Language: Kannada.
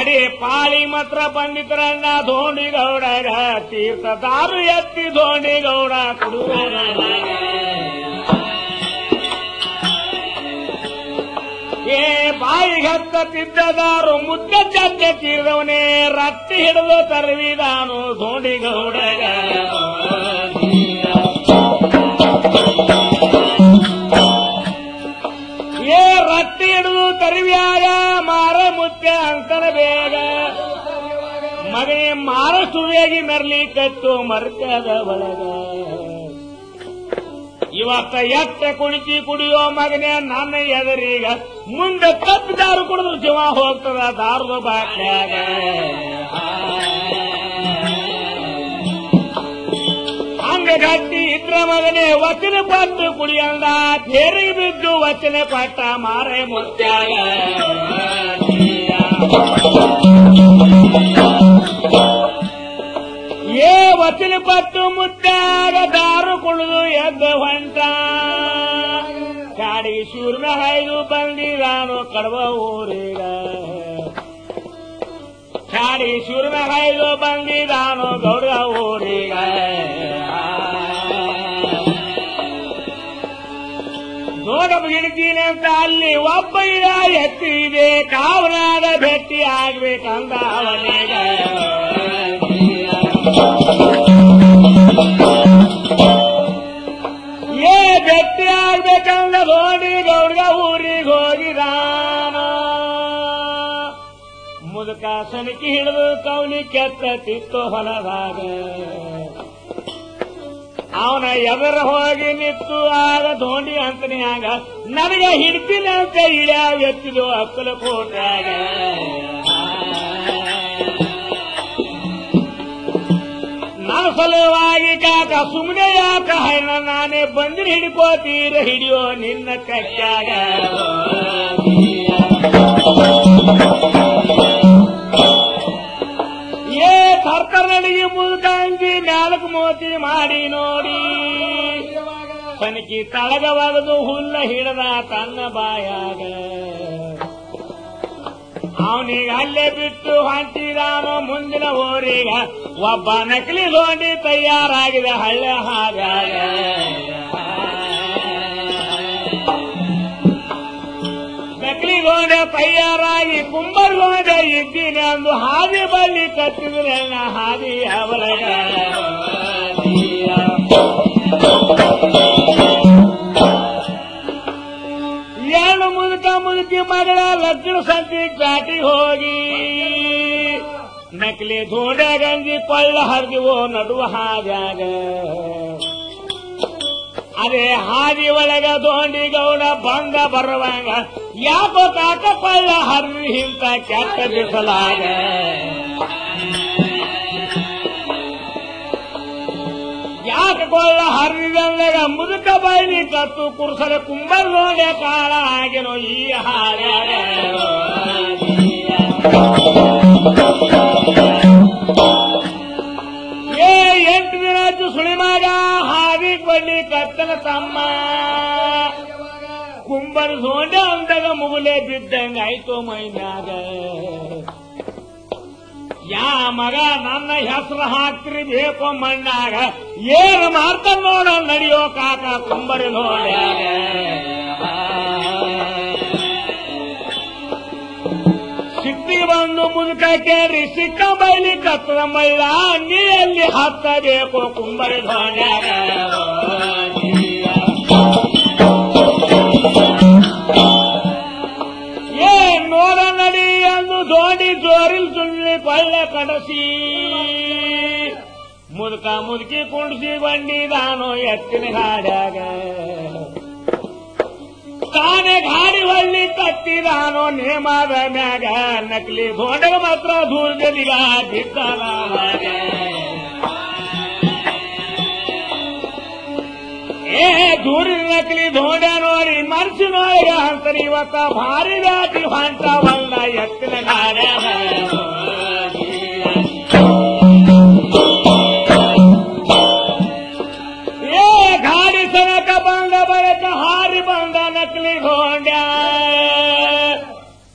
ಅರೆ ಪಾಳಿ ಮಾತ್ರ ಬಂದಿದ್ರಣ್ಣ ಧೋಣಿಗೌಡಗ ತೀರ್ಥದಾರು ಎತ್ತಿ ಧೋಣಿಗೌಡ ಕುಡುಗೋಡ ಏ ಬಾಯಿಗೆ ಹತ್ತ ತಿದ್ದದಾರು ಮುದ್ದ ಚತ್ತೆ ತೀರ್ದವನೇ ರಟ್ಟಿ ಹಿಡಿದು ತರುವಿದಾನು ಧೋಣಿಗೌಡಗ ಏ ರಟ್ಟಿ ಹಿಡಿದು ತರುವ್ಯಾಗ ಮಾರ ಮುತ್ತೆ ಅಂತನ ಬೇಗ ಮಗನೇ ಮಾರ ಸುವೇಗಿ ಮೆರ್ಲಿ ಕಟ್ಟು ಮರ್ಕದ ಒಳಗ ಇವತ್ತ ಎಟ್ಟ ಕುಣಿಸಿ ಕುಡಿಯೋ ಮಗನೇ ನನ್ನ ಎದರೀಗ ಮುಂದೆ ತಪ್ಪಿದಾರು ಕುಡಿದ್ರು ಜೀವ ಹೋಗ್ತದ ದಾರದ ಬಾಟ್ಯಾಗ ಹಂಗ ಗಟ್ಟಿ ಇದ್ರ ಮಗನೇ ವಚನ ಪಟ್ಟು ಕುಡಿಯಂದ ತೇರಿಗೆ ಬಿದ್ದು ವಚನ ಪಟ್ಟ ಮಾರೆ ಮುತ್ಯಾಗ ಏ ವಚನ ಪಟ್ಟು ಮುತ್ತಾಗ ದಾರು ಕುಡಿದು ಎದ್ದ ಹೊಂಟ ಕಾಡಿಗೆ ಶೂರ್ನ ಹಾಯ್ದು ಬಂದಿದಾನು ಕಡವ ಊರಿಗ ಕಾಡಿಗೆ ಶೂರ್ನ ಹಾಯ್ದು ಬಂದಿದಾನು ಗೌಡ ಊರಿಗ ದೋಡ ಗಿಡತೀನಿ ಅಂತ ಅಲ್ಲಿ ಒಬ್ಬ ಇಡ ಎತ್ತಿದೆ ಕಾವನಾದ ಭೇಟಿ ಆಗ್ಬೇಕಂದ ಅವನಿಗ ಏ ಭೇಟಿ ಆಗ್ಬೇಕಂದ ಧೋನಿ ಗೌಡ್ಗ ಊರಿಗೆ ಹೋಗಿದಾನ ಮುದುಕ ಸಣಕಿ ಹಿಡಿದು ಕೌಲಿ ಕೆತ್ತ ತಿತ್ತು ಹೊಲದಾಗ ಅವನ ಎದುರು ಹೋಗಿ ನಿಂತು ಆಗ ಧೋಂಡಿ ಅಂತನೇ ಆಗ ನನಗೆ ಹಿಡ್ತೀನಿ ಅಂತ ಇಳ್ಯಾವ ಎತ್ತಿದು ಅಕ್ಕಲ ಕೋಟ್ಯಾಗ ನನ್ನ ಸಲುವಾಗಿ ಕಾಕ ಸುಮ್ಮನೆ ಯಾಕ ಹೈನ ನಾನೇ ಬಂದಿನ ಹಿಡ್ಕೋತೀರ ಹಿಡಿಯೋ ನಿನ್ನ ಕಟ್ಟಾಗ ಏ ತರ್ತರಡಿಗೆ ಮುದುಕಂಗಿ ನಾಲ್ಕು ಮೋತಿ ಮಾಡಿ ನೋಡಿ ತನಕಿ ತಳಗ ಒಗೆದು ಹುಲ್ಲ ಹಿಡದ ತನ್ನ ಬಾಯಾಗ ಅವನಿಗೆ ಅಲ್ಲೇ ಬಿಟ್ಟು ಹೊಂಟಿದಾನು ಮುಂದಿನ ಊರಿಗ ಒಬ್ಬ ನಕಲಿ ಲೋಂಡಿ ತಯಾರಾಗಿದೆ ಹಳ್ಳ ಹಾಗಾಗ ನಕಲಿ ಗೋಡೆ ತಯಾರಾಗಿ ಕುಂಬರ್ ಗೋಡೆ ಇದ್ದೀನಿ ಅಂದು ಹಾದಿ ಬಳ್ಳಿ ಕತ್ತಿದ್ರೆ ಹಾದಿ ಅವಲಗ ಏನು ಮುದುಕ ಮುದುಕಿ ಮಗಳ ಲಗ್ನ ಸಂತಿ ಚಾಟಿ ಹೋಗಿ ನಕಲಿ ಧೋಡೆ ಗಂಜಿ ಕೊಳ್ಳ ಹರಿದಿವೋ ನಡುವ ಹಾದ್ಯಾಗ ಅದೇ ಹಾದಿ ಒಳಗ ದೋಂಡಿ ಗೌಡ ಬಂದ ಬರುವಂಗ ಯಾಕೋ ಕಾಕ ಕೊಳ್ಳ ಹರಿದಿ ಇಂತ ಕೆಟ್ಟ ಬಿಸಲಾಗ ಯಾಕೆ ಕೊಳ್ಳ ಹರಿದಂದಾಗ ಮುದುಕ ಬೈಲಿ ಕತ್ತು ಕುರ್ಸಲ ಕುಂಬರ್ ಗೋಡೆ ಕಾಳ ಆಗಿನೋ ಈ ಹಾಡ್ಯಾಗ ಏ ಎಂಟು ದಿನ ಆಯ್ತು ಸುಳಿಮಾಗ ಹಾದಿ ಕೊಳ್ಳಿ ಕತ್ತನ ತಮ್ಮ ಕುಂಬರ್ ಸೋಂಡೆ ಅಂದಾಗ ಮುಗುಲೆ ಬಿದ್ದಂಗ ಆಯ್ತು ಮೈನಾಗ ಯಾ ಮಗ ನನ್ನ ಹೆಸರು ಹಾಕ್ತಿರಿ ಬೇಕು ಮಣ್ಣಾಗ ಏನು ಮಾಡ್ತಾನ ನೋಡ ನಡೆಯೋ ಕಾಕ ಕುಂಬರಿ ನೋಡ್ಯಾಗ ಸಿಟ್ಟಿಗೆ ಬಂದು ಮುದುಕ ಕೇಳಿ ಸಿಕ್ಕ ಬೈಲಿ ಕತ್ತದ ಮೈಲ ನೀ ಎಲ್ಲಿ ಹತ್ತಬೇಕು ಕುಂಬರಿ ಧೋಣ್ಯಾಗ ಏ ನೋಡ ನಡಿ ಎಂದು ದೋಣಿ ಜೋರಿಲ್ ಸುಳ್ಳಿ ಕೊಳ್ಳೆ ಕಡಸಿ ಮುದುಕ ಮುದುಕಿ ಕುಂಡಿಸಿ ಬಂಡಿದಾನೋ ಎತ್ತಿನ ಗಾಡ್ಯಾಗ ತಾನೇ ಗಾಡಿ ಹೊಳ್ಳಿ ಕತ್ತಿದಾನೋ ನೇಮದ ಮ್ಯಾಗ ನಕಲಿ ಧೋಂಡಗ ಮಾತ್ರ ದೂರದಲ್ಲಿಗ ಬಿದ್ದಾನ ಏ ದೂರಿನ ನಕಲಿ ಧೋಂಡ ನೋಡಿ ಮರ್ಸಿ ನೋಡಿಗ ಅಂತಾರೆ ಇವತ್ತ ಭಾರಿ ದಾಟಿ ಹೊಂಟವ